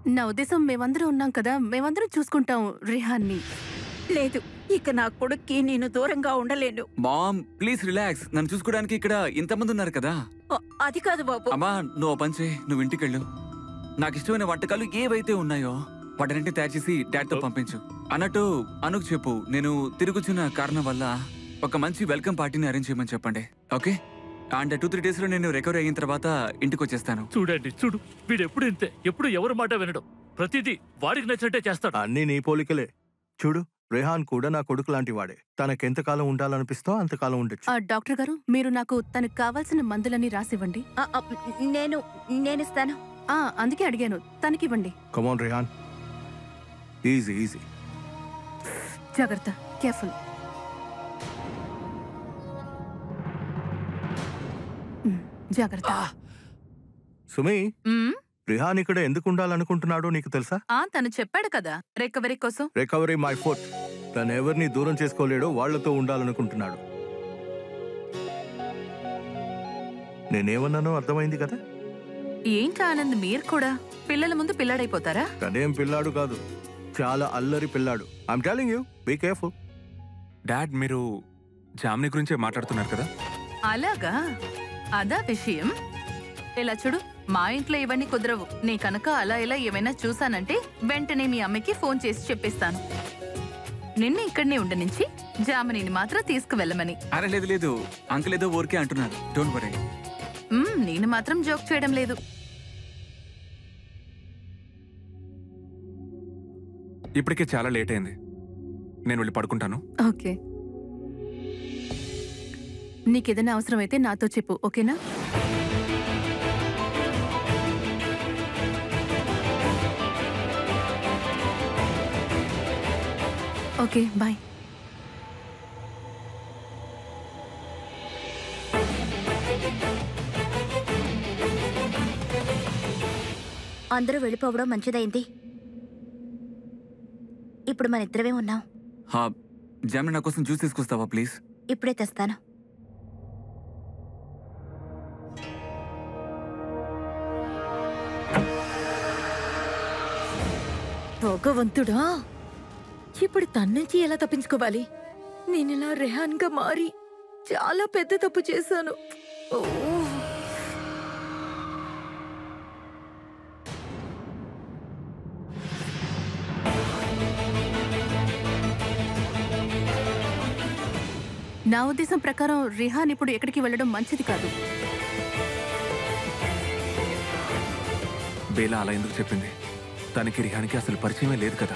నా ఉద్దేశం మేమందరం ఉన్నాం కదా మేమందరం చూసుకుంటాం రిహాన్ని లేదు ఇక నా కొడుక్కి నేను దూరంగా ఉండలేను మామ్ ప్లీజ్ రిలాక్స్ నన్ను చూసుకోవడానికి ఇక్కడ ఇంతమంది ఉన్నారు కదా అ- అది కాదు బాబు అమ్మా నువ్వు పంచే నువ్వు ఇంటికెళ్ళు నాకు ఇష్టమైన వంటకాలు ఏవైతే ఉన్నాయో వాటన్నింటినీ తయారు చేసి డాడ్తో పంపించు అన్నట్టు అనుకు చెప్పు నేను తిరుగుచున్న కారణం వల్ల ఒక మంచి వెల్కమ్ పార్టీని అరేంజ్ చేయమని చెప్పండి okay and two three days లో నేను రికవరీ అయిన తర్వాత ఇంటికి వచ్చేస్తాను చూడండి చూడు వీడు ఎప్పుడు ఇంతే ఎప్పుడు ఎవరి మాట వినడం ప్రతిదీ వాడికి నచ్చినట్టే చేస్తాడు అన్నీ నీ పోలికలే చూడు రెహాన్ కూడా నా కొడుకు లాంటి వాడే తనకెంతకాలం ఉండాలనిపిస్తో అంతకాలం ఉండొచ్చు ఆ, డాక్టర్ గారు మీరు నాకు తనకు కావాల్సిన మందులన్నీ రాసివ్వండి అ- అ, నేను నేనిస్తాను ఆ, అందుకే అడిగాను తనకివ్వండి కమాన్ రెహాన్ ఈజీ ఈజీ జాగ్రత్త కేర్ఫుల్ జాగ్రత్త సుమి మ్మ్. రిహాన్ ఇక్కడ ఎందుకు ఉండాలనుకుంటున్నాడో నీకు తెలుసా ఆ తను చెప్పాడు కదా రికవరీ కోసం రికవరీ మై ఫుట్ తను ఎవరిని దూరం చేసుకోలేడో వాళ్లతో ఉండాలనుకుంటున్నాడు నేనేమన్నానో అర్థమైంది కదా ఏంటి ఆనంద్ మీరు కూడా పిల్లల ముందు పిల్లాడైపోతారా తనేం పిల్లాడు కాదు చాలా అల్లరి పిల్లాడు I'm telling you be careful dad మీరు జామ్ని గురించే మాట్లాడుతున్నారు కదా అలాగా అదా విషయం ఇలా చూడు మా ఇంట్లో ఇవన్నీ కుదరవు నీ కనుక అలా ఇలా ఏమైనా చూసానంటే వెంటనే మీ అమ్మకి ఫోన్ చేసి చెప్పిస్తాను నిన్న ఇక్కడనే ఉండనించి జామనీని మాత్రం తీసుకువెళ్ళమని అరే లేదు లేదు అంకుల్ ఏదో ఊరికే అంటున్నారు డోంట్ వరీ మ్మ్, నేను మాత్రం జోక్ చేయడం లేదు ఇప్పటికే చాలా లేట్ అయింది నేను వెళ్ళి పడుకుంటాను ఓకే నీకేదైనా అవసరమైతే నాతో చెప్పు ఓకేనా ఓకే బాయ్ అందరూ వెళ్ళిపోవడం మంచిదైంది ఇప్పుడు మన ఇద్దరమే ఉన్నాం హా జామ్ని నా కోసం జ్యూస్ తీసుకొస్తావా ప్లీజ్ ఇప్పుడే తెస్తాను భగవంతుడా ఇప్పుడు తన్నుంచి ఎలా తప్పించుకోవాలి నేను ఇలా రెహాన్గా మారి చాలా పెద్ద తప్పు చేశాను ఓ నా ఉద్దేశం ప్రకారం రిహాన్ ఇప్పుడు ఎక్కడికి వెళ్ళడం మంచిది కాదు బేలా అలా ఎందుకు చెప్పింది తనకి రిహానికి అసలు పరిచయమే లేదు కదా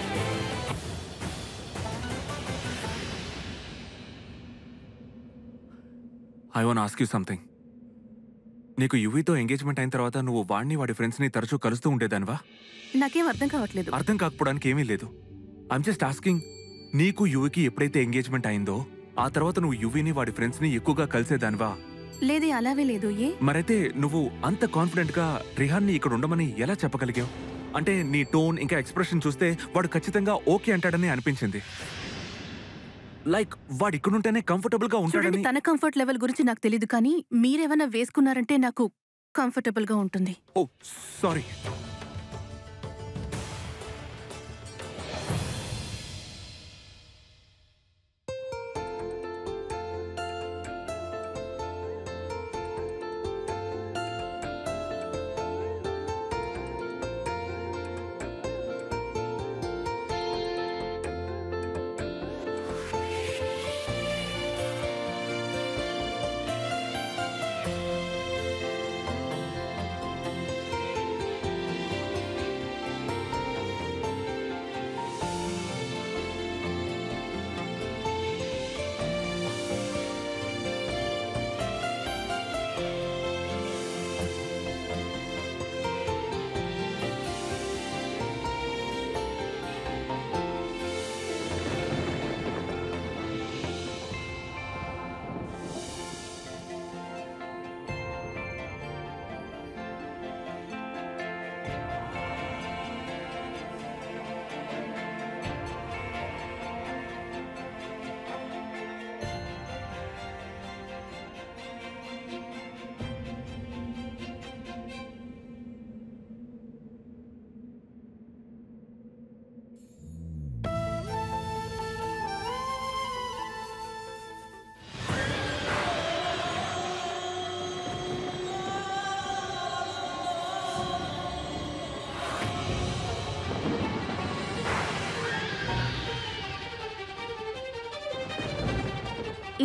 I want ask you something నీకు యువీతో ఎంగేజ్మెంట్ అయిన తర్వాత నువ్వు వాడిని వాడి ఫ్రెండ్స్ని తరచూ కలుస్తూ ఉండేదానివా నాకేం అర్థం కావట్లేదు అర్థం కాకపోవడానికి ఏమీ లేదు ఐమ్ జస్ట్ ఆస్కింగ్ నీకు యువికి ఎప్పుడైతే ఎంగేజ్మెంట్ అయిందో ఆ తర్వాత నువ్వు యువిని వాడి ఫ్రెండ్స్ని ఎక్కువగా కలిసేదానివా లేదే అలాగే లేదు ఏ మరైతే నువ్వు అంత కాన్ఫిడెంట్ గా రిహాన్ని ఇక్కడ ఉండమని ఎలా చెప్పగలిగావు అంటే నీ టోన్ ఇంకా ఎక్స్ప్రెషన్ చూస్తే వాడు ఖచ్చితంగా ఓకే అంటాడని అనిపించింది లైక్ వాడు ఇక్కడుంటేనే కంఫర్టబుల్ గా చూడండి ఉంటాడని తన కంఫర్ట్ లెవెల్ గురించి నాకు తెలియదు కానీ మీరేమైనా వేసుకున్నారంటే నాకు కంఫర్టబుల్ గా ఉంటుంది ఓ సారీ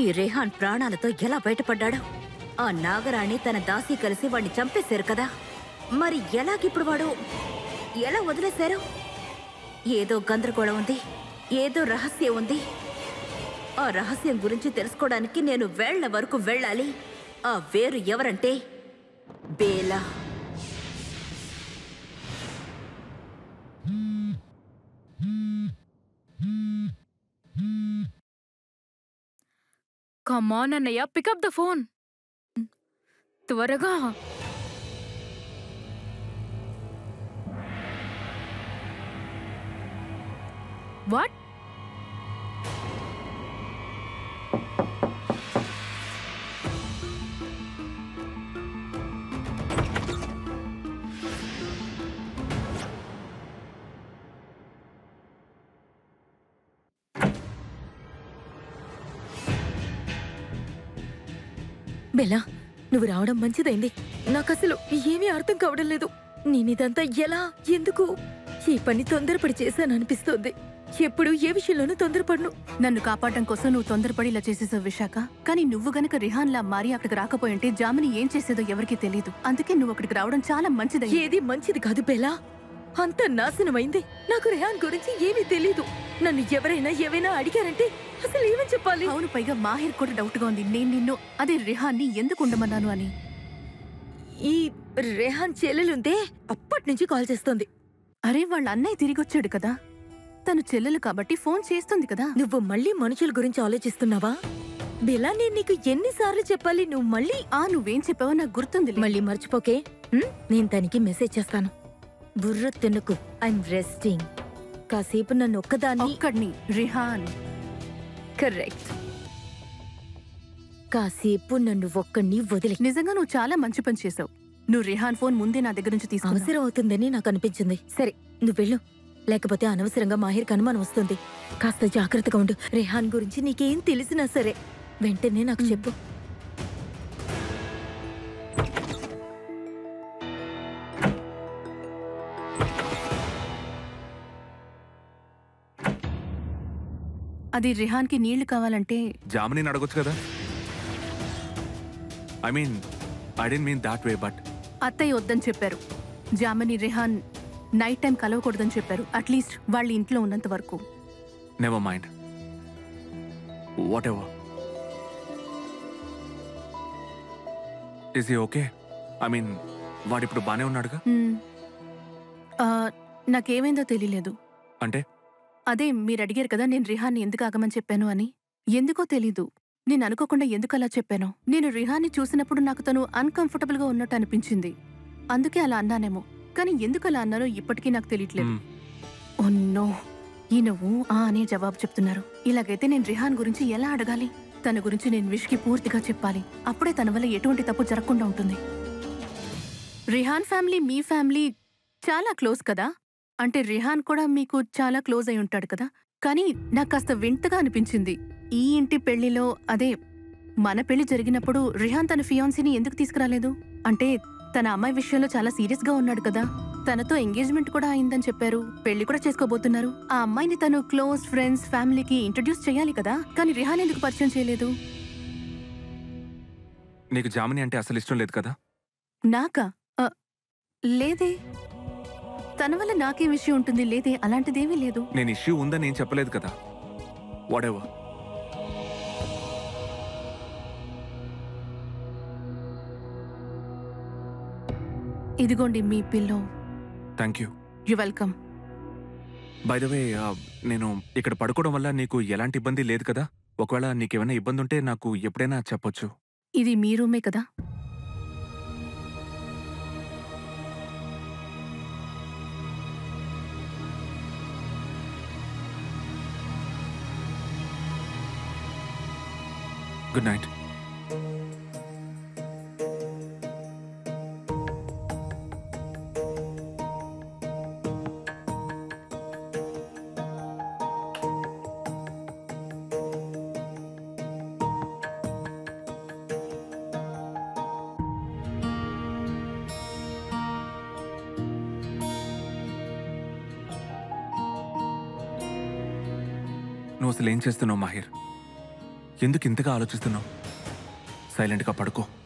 ఈ రేహాన్ ప్రాణాలతో ఎలా బయటపడ్డాడో ఆ నాగరాణి తన దాసి కలిసి వాడిని చంపేశారు కదా మరి ఎలాగిప్పుడు వాడు ఎలా వదిలేశారు ఏదో గందరగోళం ఉంది ఏదో రహస్యం ఉంది ఆ రహస్యం గురించి తెలుసుకోవడానికి నేను వేళ్ల వరకు వెళ్ళాలి ఆ వేరు ఎవరంటే బేలా కమాన్ అన్నయ్య పికప్ ద ఫోన్ త్వరగా వాట్ బెలా నువ్వు రావడం మంచిదైంది నాకు అసలు ఏమీ అర్థం కావడం లేదు నేనిదంతా ఎలా ఎందుకు ఈ పని తొందరపడి చేశాను అనిపిస్తోంది ఎప్పుడు ఏ విషయంలోనూ తొందరపడను నన్ను కాపాడటం కోసం నువ్వు తొందరపడి ఇలా చేసేసావు విశాఖ కానీ నువ్వు గనక రిహాన్లా మారి అక్కడికి రాకపోయి ఉంటే జామిని ఏం చేసేదో ఎవరికీ తెలియదు అందుకే నువ్వు అక్కడికి రావడం చాలా మంచిది ఏది మంచిది కాదు బెలా అంత నాశనమైంది నాకు రెహాన్ గురించి ఏమీ తెలీదు నన్ను ఎవరైనా ఏవైనా అడిగారంటే అసలు ఏమని చెప్పాలి అవును పైగా మాహిర్ కూడా డౌట్ గా ఉంది నేను నిన్ను అదే రిహాన్ని ఎందుకు ఉండమన్నాను అని ఈ రెహాన్ చెల్లెలుందే అప్పటి నుంచి కాల్ చేస్తోంది అరే వాళ్ళ అన్నయ్య తిరిగి వచ్చాడు కదా తను చెల్లెలు కాబట్టి ఫోన్ చేస్తుంది కదా నువ్వు మళ్ళీ మనుషుల గురించి ఆలోచిస్తున్నావా బెలా నేను నీకు ఎన్నిసార్లు చెప్పాలి నువ్వు మళ్ళీ ఆ నువ్వేం చెప్పావో నాకు గుర్తుంది మళ్ళీ మర్చిపోకే హ్మ్? నేను తనకి మెసేజ్ చేస్తాను బుర్ర తినకు ఐఎమ్ రెస్టింగ్ కాసేపు నన్ను ఒక్కదాన్ని ఒక్కడిని రిహాన్ కరెక్ట్ కాసేపు నన్ను ఒక్కడిని వదిలి నిజంగా నువ్వు చాలా మంచి పని చేసావు నువ్వు రిహాన్ ఫోన్ ముందే నా దగ్గర నుంచి తీసుకున్నావు అవసరం అవుతుందని నాకు అనిపించింది సరే నువ్వు వెళ్ళు లేకపోతే అనవసరంగా మాహిర్కి అనుమానం వస్తుంది కాస్త జాగ్రత్తగా ఉండు రెహాన్ గురించి నీకేం తెలిసినా సరే వెంటనే నాకు చెప్పు అది రిహాన్కి నీళ్లు కావాలంటే జామినీని అడగొచ్చు కదా I mean I didn't mean that way but అత్తయ్య వద్దని చెప్పారు జామని రిహాన్ నైట్ టైం కలవకూడదని చెప్పారు అట్లీస్ట్ వాళ్ళ ఇంట్లో ఉన్నంత వరకు never mind whatever is ఈ ఓకే ఐ మీన్ వాడిప్పుడు బానే ఉన్నాడుగా మ్మ్. ఆ, నాకేమైందో తెలియలేదు అంటే అదే మీరు అడిగారు కదా నేను రిహాన్ని ఎందుకు ఆగమని చెప్పాను అని ఎందుకో తెలీదు నేను అనుకోకుండా ఎందుకు అలా చెప్పాను నేను రిహాన్ని చూసినప్పుడు నాకు తను అన్కంఫర్టబుల్ గా ఉన్నట్టు అనిపించింది అందుకే అలా అన్నానేమో కానీ ఎందుకు అలా అన్నానో ఇప్పటికీ నాకు తెలియట్లేదు మ్మ్. ఓ ఈ నువ్వు ఆ అనే జవాబు చెప్తున్నారు ఇలాగైతే నేను రిహాన్ గురించి ఎలా అడగాలి తన గురించి నేను విష్కి పూర్తిగా చెప్పాలి అప్పుడే తన వల్ల ఎటువంటి తప్పు జరగకుండా ఉంటుంది రిహాన్ ఫ్యామిలీ మీ ఫ్యామిలీ చాలా క్లోజ్ కదా అంటే రిహాన్ కూడా మీకు చాలా క్లోజ్ అయి ఉంటాడు కదా కానీ నాకు కాస్త వింతగా అనిపించింది ఈ ఇంటి పెళ్లిలో అదే మన పెళ్లి జరిగినప్పుడు రిహాన్ తన ఫియాన్సీని ఎందుకు తీసుకురాలేదు అంటే తన అమ్మాయి విషయంలో చాలా సీరియస్ గా ఉన్నాడు కదా తనతో ఎంగేజ్మెంట్ కూడా అయిందని చెప్పారు పెళ్లి కూడా చేసుకోబోతున్నారు ఆ అమ్మాయిని తను క్లోజ్ ఫ్రెండ్స్ ఫ్యామిలీకి ఇంట్రడ్యూస్ చేయాలి కదా కానీ రిహాన్ ఎందుకు పరిచయం చేయలేదు నీకు జామిని అంటే అసలు ఇష్టం లేదు కదా నాకా ఆ, లేదే తన వల్ల నాకేం విషయం ఉంటుంది లేదే అలాంటిదేమీ లేదు నేను ఇష్యూ ఉందని ఏం చెప్పలేదు కదా వాట్ ఎవర్ ఇదిగోండి మీ pillow thank you you welcome by the way నేను ఇక్కడ పడుకోవడం వల్ల నీకు ఎలాంటి ఇబ్బంది లేదు కదా ఒకవేళ నీకేమైనా ఇబ్బంది ఉంటే నాకు ఎప్పుడైనా చెప్పొచ్చు ఇది మీ రూమే కదా గుడ్ నైట్ నువ్వు అసలు ఏం చేస్తున్నావు మాహిర్ ఎందుకు ఇంతగా ఆలోచిస్తున్నావు సైలెంట్గా పడుకో